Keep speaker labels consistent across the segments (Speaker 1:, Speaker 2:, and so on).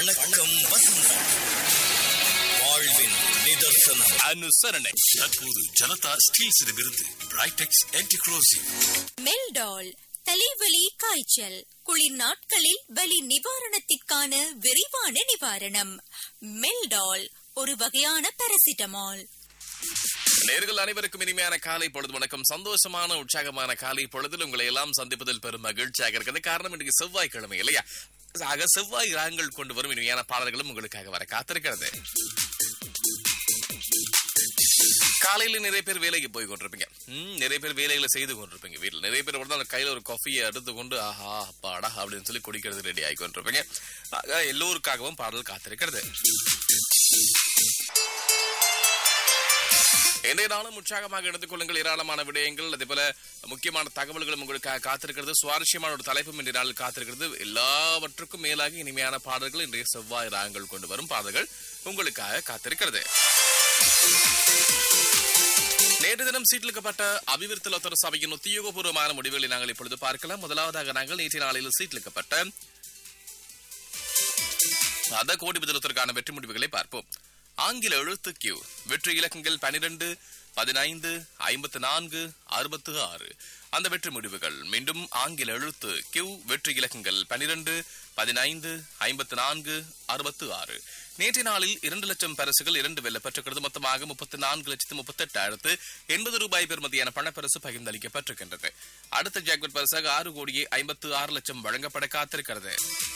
Speaker 1: வணக்கம் வசந்தம் வாழ்வின் நிதர்சனம்
Speaker 2: அனுசரணை
Speaker 3: தற்போது ஜனதா ஸ்டீல்ஸிடமிருந்து பிரைடெக்ஸ் ஆன்டிக்ரோசிவ்
Speaker 4: மெல்டால் தலைவலி காய்ச்சல் குளிர் நாட்களில் வலி நிவாரணத்திற்கான விரைவான நிவாரணம் மெல்டால் ஒரு வகையான பாராசிட்டமால்
Speaker 2: நேர்கள் அனைவருக்கும் இனிமையான காலை பொழுது வணக்கம் சந்தோஷமான உற்சாகமான காலை பொழுதில் உங்களை எல்லாம் சந்திப்பதில் பெரும் மகிழ்ச்சியாக இருக்கிறது காரணம் இன்றைக்கு செவ்வாய்க்கிழமை இல்லையா ஆக செவ்வாய் ராகங்கள் கொண்டு வரும் இனிமையான பாடல்களும் உங்களுக்காக வர காத்திருக்கிறது காலையில நிறைய பேர் வேலைக்கு போய் கொண்டிருப்பீங்க ம், நிறைய பேர் வேலைகளை செய்து கொண்டிருப்பீங்க வீட்டில் நிறைய பேர் கூட அந்த கையில ஒரு காஃபியை எடுத்து கொண்டு ஆஹா அப்பாடா அப்படின்னு சொல்லி குடிக்கிறது ரெடி ஆகி கொண்டிருப்பீங்க ஆக எல்லோருக்காகவும் பாடல் காத்திருக்கிறது இன்றைய நாளும் உற்சாகமாக எடுத்துக் கொள்ளுங்கள் ஏராளமான விடயங்கள் அதே போல முக்கியமான தகவல்களும் உங்களுக்காக காத்திருக்கிறது சுவாரஸ்யமான ஒரு தலைப்பும் இன்றைய நாளில் காத்திருக்கிறது எல்லாவற்றுக்கும் மேலாக இனிமையான பாடல்கள் இன்றைய செவ்வாய் ராகங்கள் கொண்டு வரும் பாடல்கள் உங்களுக்காக காத்திருக்கிறது நேற்று தினம் சீட்டிலுக்கப்பட்ட அபிவிருத்தி லோத்தர சபையின் உத்தியோகபூர்வமான முடிவுகளை நாங்கள் இப்பொழுது பார்க்கலாம் முதலாவதாக நாங்கள் நேற்றைய நாளில் சீட்டிலுக்கப்பட்ட அத கோடி பதிலத்திற்கான வெற்றி முடிவுகளை பார்ப்போம் ஆங்கில எழுத்து கியூ வெற்றி இலக்கங்கள் பனிரெண்டு பதினைந்து ஐம்பத்து நான்கு அறுபத்து ஆறு அந்த வெற்றி முடிவுகள் மீண்டும் ஆங்கில எழுத்து கியூ வெற்றி இலக்கங்கள் பனிரெண்டு பதினைந்து ஐம்பத்து நான்கு அறுபத்து ஆறு நேற்றைய நாளில் இரண்டு லட்சம் பரிசுகள் இரண்டு வெல்லப்பட்டிருக்கிறது மொத்தமாக முப்பத்தி நான்கு லட்சத்து முப்பத்தி எட்டாயிரத்து எண்பது ரூபாய் பெறுமதியான பணப்பரிசு பகிர்ந்தளிக்கப்பட்டிருக்கின்றது அடுத்த ஜாக்வெட் பரிசாக ஆறு கோடியே ஐம்பத்து ஆறு லட்சம் வழங்கப்பட காத்திருக்கிறது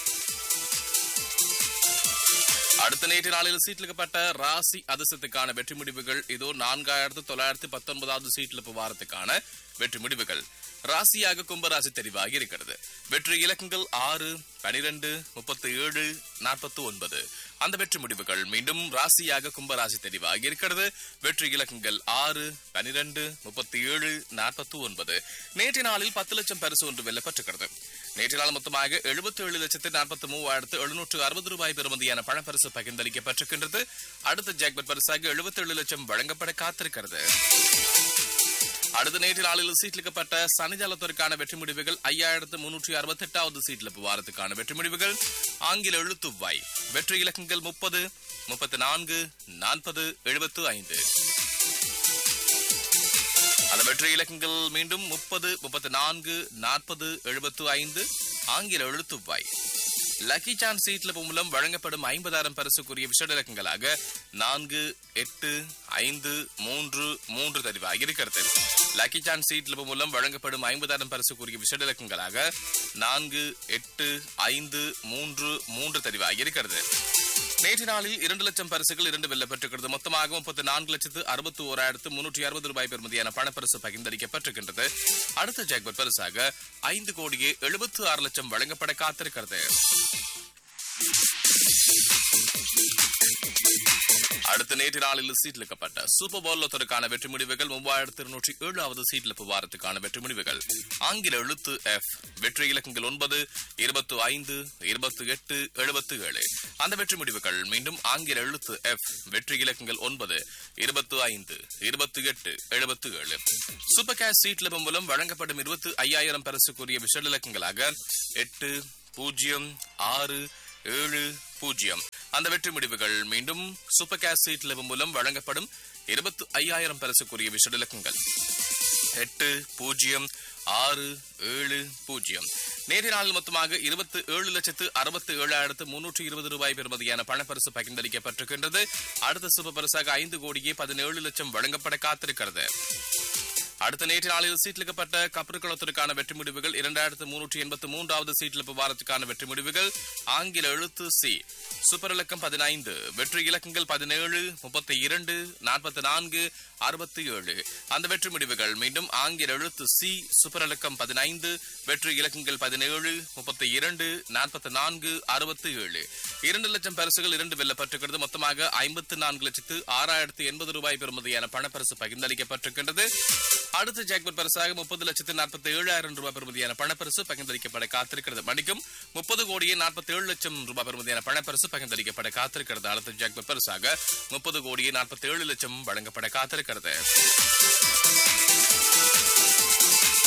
Speaker 2: அடுத்த நேற்று நாளில் சீட்டிலுக்கப்பட்ட ராசி அதிர்ஷ்டத்துக்கான வெற்றி முடிவுகள் இதோ நான்காயிரத்து தொள்ளாயிரத்து பத்தொன்பதாவது சீட்டில் வாரத்துக்கான வெற்றி முடிவுகள் ராசியாக கும்பராசி தெரிவாகி இருக்கிறது வெற்றி இலக்கங்கள் ஆறு பனிரெண்டு முப்பத்தி ஏழு நாற்பத்தி ஒன்பது அந்த வெற்றி முடிவுகள் மீண்டும் ராசியாக கும்பராசி தெரிவாகி இருக்கிறது வெற்றி இலக்கங்கள் ஆறு பனிரெண்டு முப்பத்தி ஏழு நாற்பத்தி ஒன்பது நேற்று நாளில் பத்து லட்சம் பரிசு ஒன்று வெல்லப்பட்டிருக்கிறது நேற்று நாள் மொத்தமாக எழுபத்தி ஏழு லட்சத்து நாற்பத்தி மூவாயிரத்து எழுநூற்று அறுபது ரூபாய் பெறுமதியான பணப்பரிசு பகிர்ந்தளிக்கப்பட்டிருக்கின்றது அடுத்த ஜாக்பட் பரிசாக எழுபத்தி ஏழு லட்சம் வழங்கப்பட காத்திருக்கிறது அடுத்த நேற்று நாளில் சீட்லிக்கப்பட்ட சனிஜாலத்திற்கான வெற்றி முடிவுகள் ஐயாயிரத்து முன்னூற்றி அறுபத்தி எட்டாவது சீட்ல வாரத்துக்கான வெற்றி முடிவுகள் ஆங்கில எழுத்து வை வெற்றி இலக்கங்கள் முப்பது முப்பத்தி நான்கு நாற்பது எழுபத்து ஐந்து அந்த வெற்றி இலக்கங்கள் மீண்டும் முப்பது முப்பத்தி நான்கு நாற்பது எழுபத்து ஐந்து ஆங்கில எழுத்து வாய் லக்கி சான்ஸ் சீட்ல மூலம் வழங்கப்படும் ஐம்பதாயிரம் பரிசுக்குரிய விஷட இலக்கங்களாக நான்கு எட்டு ஐந்து மூன்று மூன்று தெரிவாகி இருக்கிறது லக்கி சான்ஸ் சீட்ல மூலம் வழங்கப்படும் ஐம்பதாயிரம் பரிசுக்குரிய விஷட இலக்கங்களாக நான்கு எட்டு ஐந்து மூன்று மூன்று தெரிவாகி இருக்கிறது நேற்று நாளில் இரண்டு லட்சம் பரிசுகள் இரண்டு வெல்லப்பட்டிருக்கிறது மொத்தமாக முப்பத்தி நான்கு லட்சத்து அறுபத்தி ஓராயிரத்து முன்னூற்றி அறுபது ரூபாய் பெறுமதியான பணப்பரிசு பகிர்ந்தளிக்கப்பட்டிருக்கின்றது அடுத்த ஜாக்பட் பரிசாக ஐந்து கோடியே எழுபத்து ஆறு லட்சம் வழங்கப்பட காத்திருக்கிறது அடுத்த நேற்று நாளில் சீட்லிக்கப்பட்ட சூப்பர் பால் லொத்தருக்கான வெற்றி முடிவுகள் மூவாயிரத்து இருநூற்றி ஏழாவது சீட்ல வாரத்துக்கான வெற்றி முடிவுகள் ஆங்கில எழுத்து எஃப் வெற்றி இலக்கங்கள் ஒன்பது இருபத்து ஐந்து இருபத்தி எட்டு எழுபத்து ஏழு அந்த வெற்றி முடிவுகள் மீண்டும் ஆங்கில எழுத்து எஃப் வெற்றி இலக்கங்கள் ஒன்பது இருபத்து ஐந்து இருபத்தி எட்டு எழுபத்து ஏழு சூப்பர் கேஷ் சீட்ல மூலம் வழங்கப்படும் இருபத்தி ஐயாயிரம் பரிசுக்குரிய விஷல் இலக்கங்களாக எட்டு பூஜ்ஜியம் ஆறு ஏழு பூஜ்ஜியம் அந்த வெற்றி முடிவுகள் மீண்டும் சூப்பர் கேஷ் சீட் லெவல் மூலம் வழங்கப்படும் இருபத்தி ஐயாயிரம் பரிசுக்குரிய விஷட இலக்கங்கள் எட்டு பூஜ்ஜியம் ஆறு ஏழு பூஜ்ஜியம் நேற்று நாளில் மொத்தமாக இருபத்தி ஏழு லட்சத்து அறுபத்தி ஏழாயிரத்து முன்னூற்றி இருபது ரூபாய் பெறுமதியான பணப்பரிசு பகிர்ந்தளிக்கப்பட்டிருக்கின்றது அடுத்த சூப்பர் பரிசாக ஐந்து கோடியே பதினேழு லட்சம் வழங்கப்பட காத்திருக்கிறது அடுத்த நேற்று நாளில் சீட்லிக்கப்பட்ட கப்பற்குளத்திற்கான வெற்றி முடிவுகள் இரண்டாயிரத்து முன்னூற்றி எண்பத்தி மூன்றாவது சீட்லிப்பு வாரத்துக்கான வெற்றி முடிவுகள் ஆங்கில எழுத்து சி சூப்பர் இலக்கம் பதினைந்து வெற்றி இலக்கங்கள் பதினேழு முப்பத்தி இரண்டு நாற்பத்தி நான்கு அறுபத்தி ஏழு அந்த வெற்றி முடிவுகள் மீண்டும் ஆங்கில எழுத்து சி சூப்பர் இலக்கம் பதினைந்து வெற்றி இலக்கங்கள் பதினேழு முப்பத்தி இரண்டு நாற்பத்தி நான்கு அறுபத்தி ஏழு இரண்டு லட்சம் பரிசுகள் இரண்டு வெல்லப்பட்டிருக்கிறது மொத்தமாக ஐம்பத்தி நான்கு லட்சத்து ஆறாயிரத்து எண்பது ரூபாய் பெறுமதியான பணப்பரிசு பகிர்ந்தளிக்கப்பட்டிருக்கின்றது அடுத்த ஜாக்பட் பரிசாக முப்பது லட்சத்து நாற்பத்தி ஏழாயிரம் ரூபாய் பெறுமதியான பணப்பரிசு பகிர்ந்தளிக்கப்பட காத்திருக்கிறது மணிக்கும் முப்பது கோடியே நாற்பத்தி ஏழு லட்சம் ரூபாய் பெறுமதியான பணப்பரிசு பகிர்ந்தளிக்கப்பட காத்திருக்கிறது அடுத்த ஜாக்பட் பரிசாக முப்பது கோடியே நாற்பத்தி ஏழு லட்சம் வழங்கப்பட காத்திருக்கிறது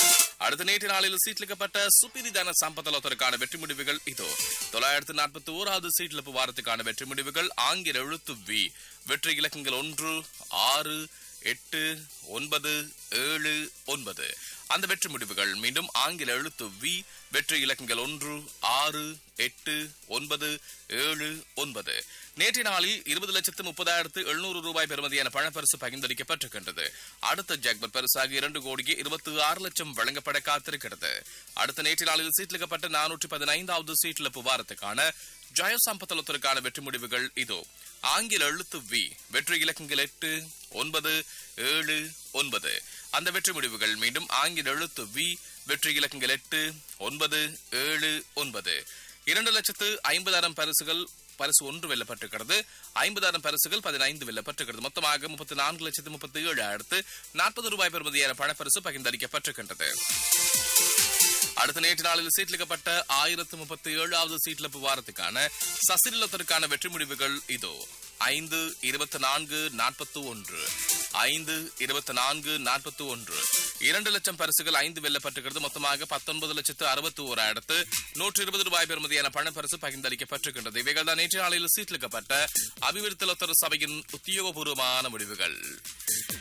Speaker 2: அடுத்த நேற்று நாளில் சீட்லிக்கப்பட்ட சுப்பிரிதான சம்பத்தலத்திற்கான வெற்றி முடிவுகள் இதோ தொள்ளாயிரத்து நாற்பத்தி ஓராவது சீட்லிப்பு வாரத்துக்கான வெற்றி முடிவுகள் ஆங்கில எழுத்து வி வெற்றி இலக்கங்கள் ஒன்று ஆறு எட்டு ஒன்பது ஏழு ஒன்பது அந்த வெற்றி முடிவுகள் மீண்டும் ஆங்கில எழுத்து வி வெற்றி இலக்கங்கள் ஒன்று ஆறு எட்டு ஒன்பது ஏழு ஒன்பது நேற்றைய நாளில் இருபது லட்சத்து முப்பதாயிரத்து எழுநூறு ரூபாய் பெறுமதியான பணப்பரிசு பகிர்ந்தளிக்கப்பட்டிருக்கின்றது அடுத்த ஜாக்பர் பரிசாக இரண்டு கோடியே இருபத்தி ஆறு லட்சம் வழங்கப்பட காத்திருக்கிறது அடுத்த நேற்றைய நாளில் சீட்லிக்கப்பட்ட நானூற்றி பதினைந்தாவது சீட்ல புவாரத்துக்கான ஜெயசம்பத்தலத்திற்கான வெற்றி முடிவுகள் இதோ ஆங்கில எழுத்து வி வெற்றி இலக்கங்கள் எட்டு ஒன்பது ஏழு ஒன்பது அந்த வெற்றி முடிவுகள் மீண்டும் ஆங்கில எழுத்து வி வெற்றி இலக்கங்கள் எட்டு ஒன்பது ஏழு ஒன்பது இரண்டு லட்சத்து ஐம்பதாயிரம் பரிசுகள் பரிசு ஒன்று வெல்லப்பட்டிருக்கிறது ஐம்பதாயிரம் பரிசுகள் பதினைந்து வெல்லப்பட்டிருக்கிறது மொத்தமாக முப்பத்தி நான்கு லட்சத்து முப்பத்தி ஏழாயிரத்து நாற்பது ரூபாய் பெறுமதியான பணப்பரிசு பகிர்ந்தளிக்கப்பட்டிருக்கின்றது அடுத்த நேற்று நாளில் சீட்லிக்கப்பட்ட ஆயிரத்து முப்பத்தி ஏழாவது சீட்லப்பு வாரத்துக்கான சசிலத்திற்கான வெற்றி முடிவுகள் இதோ ஐந்து இருபத்தி நான்கு நாற்பத்தி ஒன்று ஐந்து இருபத்தி நான்கு நாற்பத்தி ஒன்று இரண்டு லட்சம் பரிசுகள் ஐந்து வெல்லப்பட்டிருக்கிறது மொத்தமாக பத்தொன்பது லட்சத்து அறுபத்தி ஓராயிரத்து நூற்றி இருபது ரூபாய் பெறுமதியான பணப்பரிசு பகிர்ந்தளிக்கப்பட்டிருக்கின்றது இவைகள் தான் நேற்று நாளில் சீட்லிக்கப்பட்ட அபிவிருத்தி லொத்தர் சபையின் உத்தியோகபூர்வமான முடிவுகள்